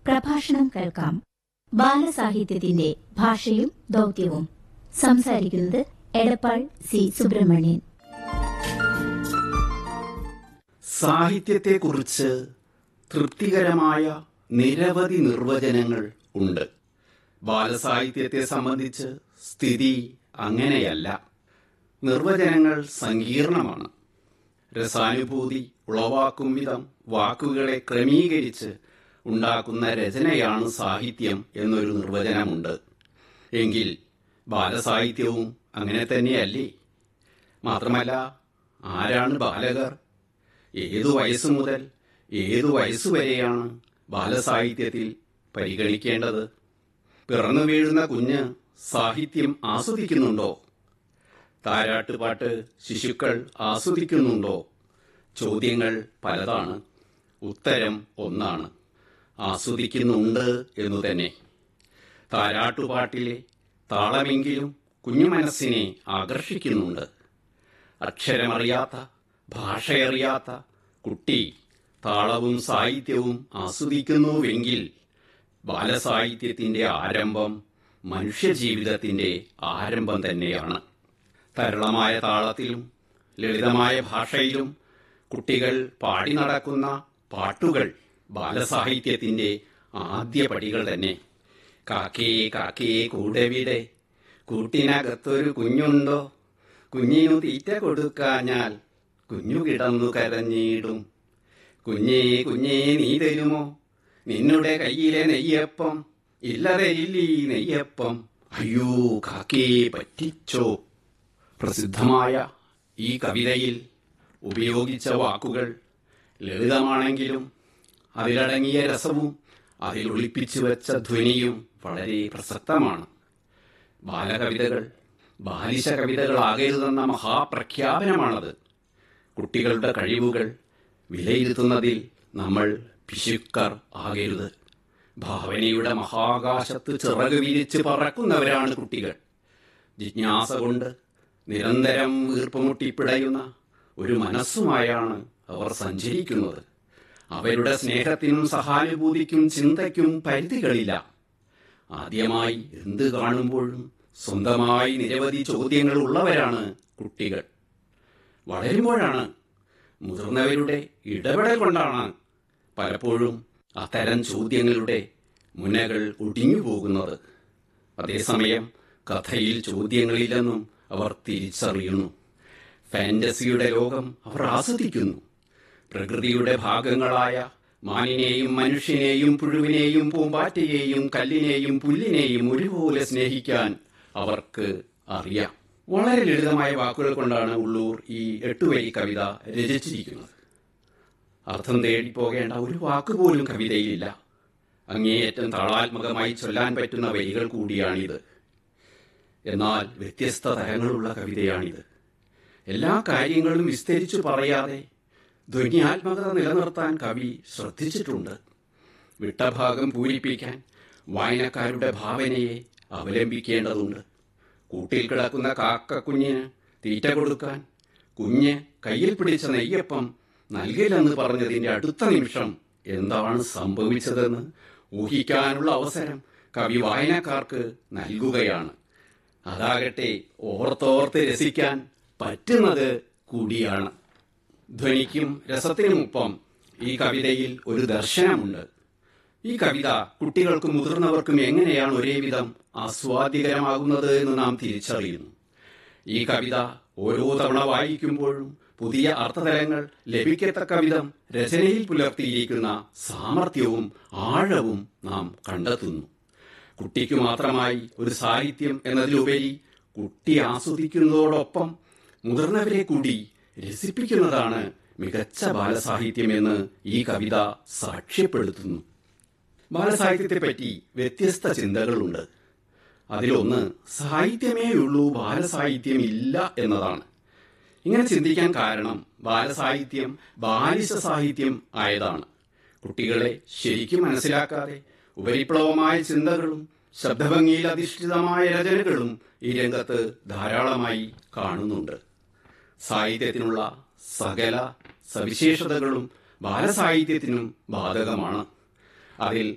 പ്രഭാഷണം കേൾക്കാം ബാലസാഹിത്യത്തിന്റെ ഭാഷയും ദൗത്യവും സംസാരിക്കുന്നത് എടപ്പാൾ സി സുബ്രഹ്മണ്യൻ സാഹിത്യത്തെക്കുറിച്ച് തൃപ്തികരമായ നിരവധി നിർവചനങ്ങൾ ഉണ്ട് ബാലസാഹിത്യത്തെ സംബന്ധിച്ച് സ്ഥിതി അങ്ങനെയല്ല നിർവചനങ്ങൾ സങ്കീർണമാണ് രസാനുഭൂതി ഉളവാക്കും വിധം വാക്കുകളെ ക്രമീകരിച്ച് ഉണ്ടാക്കുന്ന രചനയാണ് സാഹിത്യം എന്നൊരു നിർവചനമുണ്ട് എങ്കിൽ ബാലസാഹിത്യവും അങ്ങനെ തന്നെയല്ലേ മാത്രമല്ല ആരാണ് ബാലകർ ഏതു വയസ്സ് മുതൽ ഏതു വയസ്സുവരെയാണ് ബാലസാഹിത്യത്തിൽ പരിഗണിക്കേണ്ടത് പിറന്നു വീഴുന്ന കുഞ്ഞ് സാഹിത്യം ആസ്വദിക്കുന്നുണ്ടോ താരാട്ടുപാട്ട് ശിശുക്കൾ ആസ്വദിക്കുന്നുണ്ടോ ചോദ്യങ്ങൾ പലതാണ് ഉത്തരം ഒന്നാണ് ആസ്വദിക്കുന്നുണ്ട് എന്നു തന്നെ താരാട്ടുപാട്ടിലെ താളമെങ്കിലും കുഞ്ഞു മനസ്സിനെ ആകർഷിക്കുന്നുണ്ട് അക്ഷരമറിയാത്ത ഭാഷയറിയാത്ത കുട്ടി താളവും സാഹിത്യവും ആസ്വദിക്കുന്നുവെങ്കിൽ ബാലസാഹിത്യത്തിന്റെ ആരംഭം മനുഷ്യജീവിതത്തിന്റെ ആരംഭം തന്നെയാണ് തരളമായ താളത്തിലും ലളിതമായ ഭാഷയിലും കുട്ടികൾ പാടി നടക്കുന്ന പാട്ടുകൾ ബാലസാഹിത്യത്തിന്റെ ആദ്യ പടികൾ തന്നെ കാക്കേ കാക്കേ കൂടെവിടെ കൂട്ടിനകത്തൊരു കുഞ്ഞുണ്ടോ കുഞ്ഞിനു തീറ്റ കൊടുക്കാഞ്ഞാൽ കുഞ്ഞു കിടന്നു കരഞ്ഞിടും കുഞ്ഞേ കുഞ്ഞേ നീ തരുമോ നിന്നുടെ കയ്യിലെ നെയ്യപ്പം ഇല്ല തരില്ലീ നെയ്യപ്പം അയ്യോ കാക്കേ പറ്റിച്ചോ പ്രസിദ്ധമായ ഈ കവിതയിൽ ഉപയോഗിച്ച വാക്കുകൾ ലളിതമാണെങ്കിലും അതിലടങ്ങിയ രസവും അതിൽ ഒളിപ്പിച്ചു വെച്ച ധ്വനിയും വളരെ പ്രസക്തമാണ് ബാലകവിതകൾ ബാലിശ കവിതകളാകരുതെന്ന മഹാപ്രഖ്യാപനമാണത് കുട്ടികളുടെ കഴിവുകൾ വിലയിരുത്തുന്നതിൽ നമ്മൾ പിശുക്കർ ആകരുത് ഭാവനയുടെ മഹാകാശത്ത് ചിറക് വിരിച്ച് പറക്കുന്നവരാണ് കുട്ടികൾ ജിജ്ഞാസ കൊണ്ട് നിരന്തരം വീർപ്പുമുട്ടിപ്പിടയുന്ന ഒരു മനസ്സുമായാണ് അവർ സഞ്ചരിക്കുന്നത് അവരുടെ സ്നേഹത്തിനും സഹാനുഭൂതിക്കും ചിന്തയ്ക്കും പരിധികളില്ല ആദ്യമായി എന്ത് കാണുമ്പോഴും സ്വന്തമായി നിരവധി ചോദ്യങ്ങൾ ഉള്ളവരാണ് കുട്ടികൾ വളരുമ്പോഴാണ് മുതിർന്നവരുടെ ഇടപെടൽ കൊണ്ടാണ് പലപ്പോഴും അത്തരം ചോദ്യങ്ങളുടെ മുനകൾ ഒടിഞ്ഞു പോകുന്നത് അതേസമയം കഥയിൽ ചോദ്യങ്ങളില്ലെന്നും അവർ തിരിച്ചറിയുന്നു ഫാന്റസിയുടെ ലോകം അവർ ആസ്വദിക്കുന്നു പ്രകൃതിയുടെ ഭാഗങ്ങളായ മാനിനെയും മനുഷ്യനെയും പുഴുവിനെയും പൂമ്പാറ്റയെയും കല്ലിനെയും പുല്ലിനെയും ഒരുപോലെ സ്നേഹിക്കാൻ അവർക്ക് അറിയാം വളരെ ലളിതമായ വാക്കുകൾ കൊണ്ടാണ് ഉള്ളൂർ ഈ എട്ടുവരി കവിത രചിച്ചിരിക്കുന്നത് അർത്ഥം തേടി പോകേണ്ട ഒരു വാക്ക് പോലും കവിതയിലില്ല അങ്ങേയറ്റം താളാത്മകമായി ചൊല്ലാൻ പറ്റുന്ന വരികൾ കൂടിയാണിത് എന്നാൽ വ്യത്യസ്ത തരങ്ങളുള്ള കവിതയാണിത് എല്ലാ കാര്യങ്ങളും വിസ്തരിച്ചു പറയാതെ ധ്വനിയാത്മകത നിലനിർത്താൻ കവി ശ്രദ്ധിച്ചിട്ടുണ്ട് വിട്ടഭാഗം പൂരിപ്പിക്കാൻ വായനക്കാരുടെ ഭാവനയെ അവലംബിക്കേണ്ടതുണ്ട് കൂട്ടിൽ കിടക്കുന്ന കാക്ക കുഞ്ഞിന് തീറ്റ കൊടുക്കാൻ കുഞ്ഞ് കയ്യിൽ പിടിച്ച നെയ്യപ്പം നൽകില്ലെന്ന് പറഞ്ഞതിന്റെ അടുത്ത നിമിഷം എന്താണ് സംഭവിച്ചതെന്ന് ഊഹിക്കാനുള്ള അവസരം കവി വായനക്കാർക്ക് നൽകുകയാണ് അതാകട്ടെ ഓർത്തോർത്ത് രസിക്കാൻ പറ്റുന്നത് കൂടിയാണ് ധ്വനിക്കും രസത്തിനുമൊപ്പം ഈ കവിതയിൽ ഒരു ദർശനമുണ്ട് ഈ കവിത കുട്ടികൾക്കും മുതിർന്നവർക്കും എങ്ങനെയാണ് ഒരേവിധം ആസ്വാദികരമാകുന്നത് എന്ന് നാം തിരിച്ചറിയുന്നു ഈ കവിത ഓരോ തവണ വായിക്കുമ്പോഴും പുതിയ അർത്ഥതലങ്ങൾ ലഭിക്കത്തക്ക വിധം രചനയിൽ പുലർത്തിയിരിക്കുന്ന സാമർഥ്യവും ആഴവും നാം കണ്ടെത്തുന്നു കുട്ടിക്ക് മാത്രമായി ഒരു സാഹിത്യം എന്നതിലുപരി കുട്ടി ആസ്വദിക്കുന്നതോടൊപ്പം മുതിർന്നവരെ കൂടി രസിപ്പിക്കുന്നതാണ് മികച്ച ബാലസാഹിത്യമെന്ന് ഈ കവിത സാക്ഷ്യപ്പെടുത്തുന്നു ബാലസാഹിത്യത്തെപ്പറ്റി വ്യത്യസ്ത ചിന്തകളുണ്ട് അതിലൊന്ന് സാഹിത്യമേയുള്ളൂ ബാലസാഹിത്യം ഇല്ല എന്നതാണ് ഇങ്ങനെ ചിന്തിക്കാൻ കാരണം ബാലസാഹിത്യം ബാലിശ സാഹിത്യം ആയതാണ് കുട്ടികളെ ശരിക്കും മനസ്സിലാക്കാതെ ഉപരിപ്ലവമായ ചിന്തകളും ശബ്ദഭംഗിയിൽ അധിഷ്ഠിതമായ രചനകളും ഈ രംഗത്ത് ധാരാളമായി കാണുന്നുണ്ട് സാഹിത്യത്തിനുള്ള സകല സവിശേഷതകളും ബാലസാഹിത്യത്തിനും ബാധകമാണ് അതിൽ